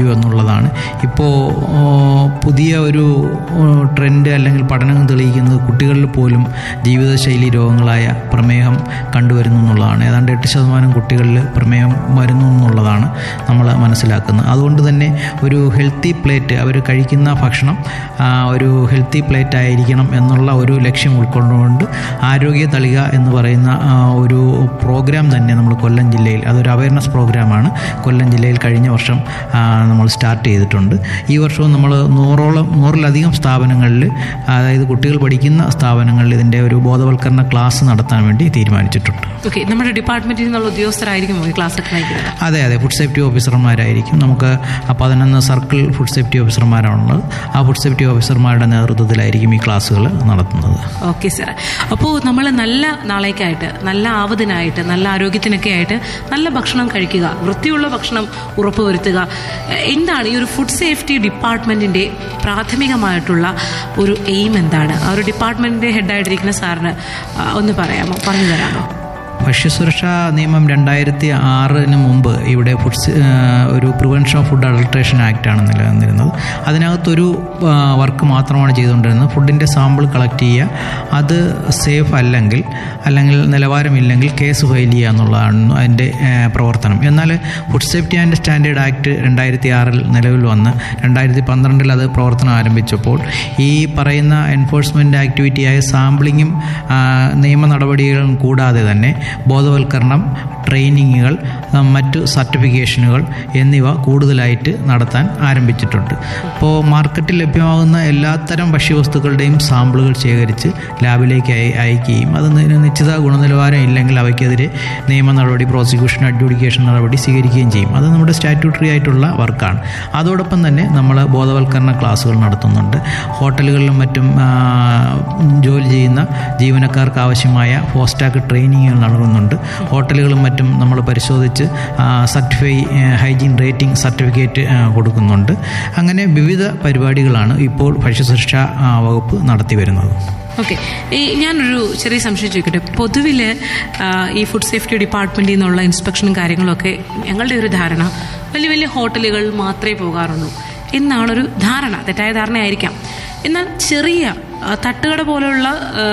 എന്നുള്ളതാണ് ഇപ്പോൾ പുതിയ ഒരു ട്രെൻഡ് അല്ലെങ്കിൽ പഠനം തെളിയിക്കുന്നത് കുട്ടികളിൽ പോലും ജീവിതശൈലി രോഗങ്ങളായ പ്രമേഹം കണ്ടുവരുന്നു എന്നുള്ളതാണ് ഏതാണ്ട് എട്ട് ശതമാനം കുട്ടികളിൽ പ്രമേഹം വരുന്നു എന്നുള്ളതാണ് നമ്മൾ മനസ്സിലാക്കുന്നത് അതുകൊണ്ട് തന്നെ ഒരു ഹെൽത്തി പ്ലേറ്റ് അവർ കഴിക്കുന്ന ഭക്ഷണം ആ, ഒരു ഹെൽത്തി പ്ലേറ്റ് ആയിരിക്കണം എന്നുള്ള ഒരു ലക്ഷ്യം ഉൾക്കൊണ്ടുകൊണ്ട് ആരോഗ്യ തളിക എന്ന് പറയുന്ന ആ, ഒരു പ്രോഗ്രാം തന്നെ നമ്മൾ കൊല്ലം ജില്ലയിൽ അതൊരു അവയർനെസ് പ്രോഗ്രാമാണ് കൊല്ലം ജില്ലയിൽ കഴിഞ്ഞ വർഷം ആ, നമ്മൾ സ്റ്റാർട്ട് ചെയ്തിട്ടുണ്ട് ഈ വർഷവും നമ്മൾ നൂറോളം നൂറിലധികം സ്ഥാപനങ്ങളിൽ അതായത് കുട്ടികൾ പഠിക്കുന്ന സ്ഥാപനങ്ങളിൽ ഇതിൻ്റെ ഒരു ബോധവൽക്കരണ ക്ലാസ് നടത്താൻ വേണ്ടി തീരുമാനിച്ചിട്ടുണ്ട് ഓക്കെ നമ്മുടെ ഡിപ്പാർട്ട്മെന്റിൽ നിന്നുള്ള ഉദ്യോഗസ്ഥരായിരിക്കുമോ ഈ ക്ലാസ് ഒക്കെ നയിക്കുന്നത് അതെ അതെ ഫുഡ് സേഫ്റ്റി ഓഫീസർമാരായിരിക്കും നമുക്ക് ആ പതിനൊന്ന് സർക്കിൾ ഫുഡ് സേഫ്റ്റി ഓഫീസർമാരാണുള്ളത് ആ ഫുഡ് സേഫ്റ്റി ഓഫീസർമാരുടെ നേതൃത്വത്തിലായിരിക്കും ഈ ക്ലാസ്സുകൾ നടത്തുന്നത് ഓക്കെ സാർ അപ്പോൾ നമ്മൾ നല്ല നാളേക്കായിട്ട് നല്ല ആവതിനായിട്ട് നല്ല ആരോഗ്യത്തിനൊക്കെ ആയിട്ട് നല്ല ഭക്ഷണം കഴിക്കുക വൃത്തിയുള്ള ഭക്ഷണം ഉറപ്പുവരുത്തുക എ- എന്താണ് ഈ ഒരു ഫുഡ് സേഫ്റ്റി ഡിപ്പാർട്ട്മെന്റിന്റെ പ്രാഥമികമായിട്ടുള്ള ഒരു എയിം എന്താണ് ആ ഒരു ഡിപ്പാർട്ട്മെന്റിന്റെ ഹെഡായിട്ടിരിക്കുന്ന സാറിന് ആ, ഒന്ന് പറയാമോ പറഞ്ഞു തരാമോ ഭക്ഷ്യസുരക്ഷാ നിയമം രണ്ടായിരത്തി ആറിന് മുമ്പ് ഇവിടെ ഫുഡ് സ- ആ, ഒരു പ്രിവെൻഷൻ ഓഫ് ഫുഡ് അഡൾട്രേഷൻ ആക്റ്റാണ് നിലനിന്നിരുന്നത് അതിനകത്തൊരു ആ, വർക്ക് മാത്രമാണ് ചെയ്തുകൊണ്ടിരുന്നത് ഫുഡിൻ്റെ സാമ്പിൾ കളക്ട് ചെയ്യുക അത് സേഫ് അല്ലെങ്കിൽ അല്ലെങ്കിൽ നിലവാരമില്ലെങ്കിൽ കേസ് ഫയൽ ചെയ്യുക എന്നുള്ളതാണ് അതിൻ്റെ ആ, പ്രവർത്തനം എന്നാൽ food safety and standard act രണ്ടായിരത്തി ആറിൽ നിലവിൽ വന്ന് രണ്ടായിരത്തി പന്ത്രണ്ടിൽ അത് പ്രവർത്തനം ആരംഭിച്ചപ്പോൾ ഈ പറയുന്ന എൻഫോഴ്സ്മെൻറ്റ് ആക്ടിവിറ്റിയായ സാമ്പിളിങ്ങും ആ, നിയമ നടപടികളും കൂടാതെ തന്നെ ബോധവൽക്കരണം ട്രെയിനിങ്ങുകൾ ആ, മറ്റു സർട്ടിഫിക്കേഷനുകൾ എന്നിവ കൂടുതലായിട്ട് നടത്താൻ ആരംഭിച്ചിട്ടുണ്ട് ഇപ്പോൾ മാർക്കറ്റിൽ ലഭ്യമാകുന്ന എല്ലാത്തരം ഭക്ഷ്യവസ്തുക്കളുടെയും സാമ്പിളുകൾ ശേഖരിച്ച് ലാബിലേക്ക് അയ- അയക്കുകയും അത് നി- നിശ്ചിത ഗുണനിലവാരം ഇല്ലെങ്കിൽ അവയ്ക്കെതിരെ നിയമ നടപടി പ്രോസിക്യൂഷൻ അഡ്ജുഡിക്കേഷൻ നടപടി സ്വീകരിക്കുകയും ചെയ്യും അത് നമ്മുടെ സ്റ്റാറ്റ്യൂട്ടറി ആയിട്ടുള്ള വർക്കാണ് അതോടൊപ്പം തന്നെ നമ്മൾ ബോധവൽക്കരണ ക്ലാസ്സുകൾ നടത്തുന്നുണ്ട് ഹോട്ടലുകളിലും മറ്റും ആ, ജോലി ചെയ്യുന്ന ജീവനക്കാർക്ക് ആവശ്യമായ ഫോസ്റ്റാക്ക് ട്രെയിനിങ്ങുകൾ നൽകുന്നുണ്ട് ഹോട്ടലുകളും മറ്റും നമ്മൾ പരിശോധിച്ച് സർട്ടിഫൈ ഹൈജീൻ റേറ്റിംഗ് സർട്ടിഫിക്കറ്റ് ആ, കൊടുക്കുന്നുണ്ട് അങ്ങനെ വിവിധ പരിപാടികളാണ് ഇപ്പോൾ ഭക്ഷ്യസുരക്ഷാ ആ, വകുപ്പ് നടത്തി വരുന്നത് ഓക്കെ ഈ ഞാനൊരു ചെറിയ സംശയം ചോദിക്കട്ടെ പൊതുവിൽ ഈ ഫുഡ് സേഫ്റ്റി ഡിപ്പാർട്ട്മെന്റിൽ നിന്നുള്ള ഇൻസ്പെക്ഷനും കാര്യങ്ങളും ഒക്കെ ഞങ്ങളുടെ ഒരു ധാരണ വലിയ വലിയ ഹോട്ടലുകൾ മാത്രമേ പോകാറുള്ളൂ എന്നാണൊരു ധാരണ തെറ്റായ ധാരണയായിരിക്കാം എന്നാൽ ചെറിയ ആ, തട്ടുകട പോലെയുള്ള ആ,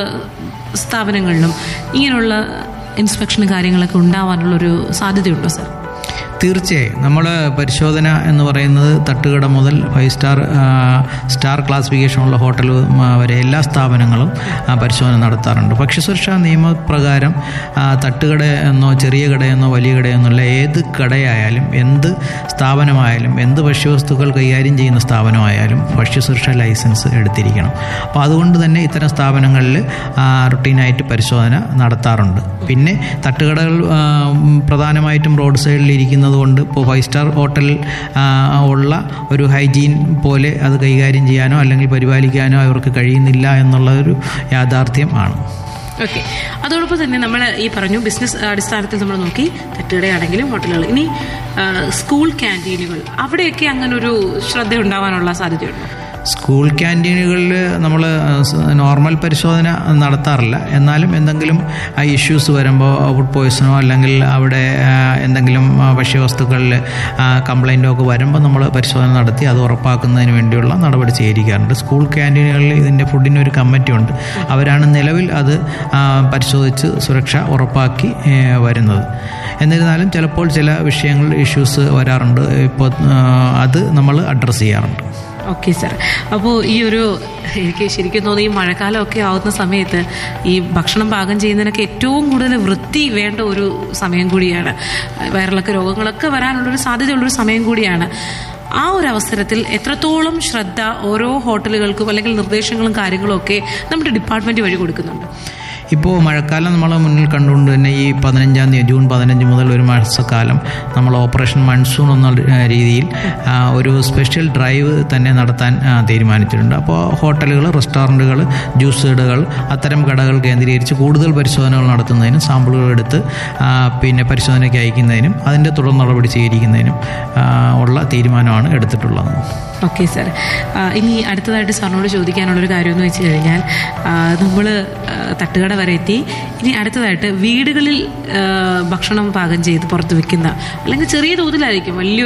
സ്ഥാപനങ്ങളിലും ഇങ്ങനെയുള്ള ഇൻസ്പെക്ഷനും കാര്യങ്ങളൊക്കെ ഉണ്ടാവാനുള്ളൊരു സാധ്യതയുണ്ടോ സാർ തീർച്ചയായും നമ്മൾ പരിശോധന എന്ന് പറയുന്നത് തട്ടുകട മുതൽ ഫൈവ് സ്റ്റാർ ആ, സ്റ്റാർ ക്ലാസിഫിക്കേഷനുള്ള ഹോട്ടൽ ആ, വരെ എല്ലാ സ്ഥാപനങ്ങളും ആ, പരിശോധന നടത്താറുണ്ട് ഭക്ഷ്യസുരക്ഷാ നിയമപ്രകാരം ആ, തട്ടുകട എന്നോ ചെറിയ കടയെന്നോ വലിയ കടയെന്നല്ല ഏത് കടയായാലും എന്ത് സ്ഥാപനമായാലും എന്ത് ഭക്ഷ്യവസ്തുക്കൾ കൈകാര്യം ചെയ്യുന്ന സ്ഥാപനമായാലും ഭക്ഷ്യസുരക്ഷാ ലൈസൻസ് എടുത്തിരിക്കണം അപ്പോൾ അതുകൊണ്ട് തന്നെ ഇത്തരം സ്ഥാപനങ്ങളിൽ റുട്ടീനായിട്ട് പരിശോധന നടത്താറുണ്ട് പിന്നെ തട്ടുകടകൾ ആ, ഉം, പ്രധാനമായിട്ടും റോഡ് സൈഡിൽ ഇരിക്കുന്നത് കൊണ്ട് ഇപ്പോൾ ഫൈവ് സ്റ്റാർ ഹോട്ടലിൽ ആ, ഉള്ള ഒരു ഹൈജീൻ പോലെ അത് കൈകാര്യം ചെയ്യാനോ അല്ലെങ്കിൽ പരിപാലിക്കാനോ അവർക്ക് കഴിയുന്നില്ല എന്നുള്ള ഒരു യാഥാർത്ഥ്യം ആണ് ഓക്കെ അതോടൊപ്പം തന്നെ നമ്മൾ ഈ പറഞ്ഞു ബിസിനസ് അടിസ്ഥാനത്തിൽ നമ്മൾ നോക്കി തട്ടുകടയാണെങ്കിലും ഹോട്ടലുകൾ ഇനി ആ, സ്കൂൾ ക്യാൻറ്റീനുകൾ അവിടെയൊക്കെ അങ്ങനെ ഒരു ശ്രദ്ധ ഉണ്ടാവാനുള്ള സാധ്യതയുണ്ടോ സ്കൂൾ ക്യാൻറ്റീനുകളിൽ നമ്മൾ നോർമൽ പരിശോധന നടത്താറില്ല എന്നാലും എന്തെങ്കിലും ഇഷ്യൂസ് വരുമ്പോൾ ഫുഡ് പോയ്സണോ അല്ലെങ്കിൽ അവിടെ ആ, എന്തെങ്കിലും ആ, ഭക്ഷ്യവസ്തുക്കളിൽ കംപ്ലൈൻറ്റോ ഒക്കെ വരുമ്പോൾ നമ്മൾ പരിശോധന നടത്തി അത് ഉറപ്പാക്കുന്നതിന് വേണ്ടിയുള്ള നടപടി സ്വീകരിക്കാറുണ്ട് സ്കൂൾ ക്യാൻറ്റീനുകളിൽ ഇതിൻ്റെ ഫുഡിന് ഒരു കമ്മിറ്റി ഉണ്ട് അവരാണ് നിലവിൽ അത് ആ, പരിശോധിച്ച് സുരക്ഷ ഉറപ്പാക്കി ഏ, വരുന്നത് എന്നിരുന്നാലും ചിലപ്പോൾ ചില വിഷയങ്ങൾ ഇഷ്യൂസ് വരാറുണ്ട് ഇപ്പോൾ ആ, അത് നമ്മൾ അഡ്രസ്സ് ചെയ്യാറുണ്ട് ഓക്കെ സാർ അപ്പോൾ ഈ ഒരു എനിക്ക് ശരിക്കും തോന്നുന്നു ഈ മഴക്കാലമൊക്കെ ആവുന്ന സമയത്ത് ഈ ഭക്ഷണം പാകം ചെയ്യുന്നതിനൊക്കെ ഏറ്റവും കൂടുതൽ വൃത്തി വേണ്ട ഒരു സമയം കൂടിയാണ് വയറിളക്ക രോഗങ്ങളൊക്കെ വരാനുള്ളൊരു സാധ്യതയുള്ളൊരു സമയം കൂടിയാണ് ആ ഒരു അവസരത്തിൽ എത്രത്തോളം ശ്രദ്ധ ഓരോ ഹോട്ടലുകൾക്കും അല്ലെങ്കിൽ നിർദ്ദേശങ്ങളും കാര്യങ്ങളും ഒക്കെ നമ്മുടെ ഡിപ്പാർട്ട്മെന്റ് വഴി കൊടുക്കുന്നുണ്ട് ഇപ്പോൾ മഴക്കാലം നമ്മൾ മുന്നിൽ കണ്ടുകൊണ്ട് തന്നെ ഈ പതിനഞ്ചാം തീയതി ജൂൺ പതിനഞ്ച് മുതൽ ഒരു മാസക്കാലം നമ്മൾ ഓപ്പറേഷൻ മൺസൂൺ എന്ന രീതിയിൽ ആ, ഒരു സ്പെഷ്യൽ ഡ്രൈവ് തന്നെ നടത്താൻ ആ, തീരുമാനിച്ചിട്ടുണ്ട് അപ്പോൾ ഹോട്ടലുകൾ റെസ്റ്റോറൻറ്റുകൾ ജ്യൂസ് കടകൾ അത്തരം കടകൾ കേന്ദ്രീകരിച്ച് കൂടുതൽ പരിശോധനകൾ നടത്തുന്നതിനും സാമ്പിളുകൾ എടുത്ത് ആ, പിന്നെ പരിശോധനയ്ക്ക് അയക്കുന്നതിനും അതിൻ്റെ തുടർ നടപടി സ്വീകരിക്കുന്നതിനും ആ, ഉള്ള തീരുമാനമാണ് എടുത്തിട്ടുള്ളത് ഓക്കെ സാർ ഇനി അടുത്തതായിട്ട് സാറിനോട് ചോദിക്കാനുള്ളൊരു കാര്യം എന്ന് വെച്ച് കഴിഞ്ഞാൽ നമ്മൾ തട്ടുകട വരെ എത്തി ഇനി അടുത്തതായിട്ട് വീടുകളിൽ ആ, ഭക്ഷണം പാകം ചെയ്ത് പുറത്ത് വെക്കുന്ന അല്ലെങ്കിൽ ചെറിയ തോതിലായിരിക്കും വലിയ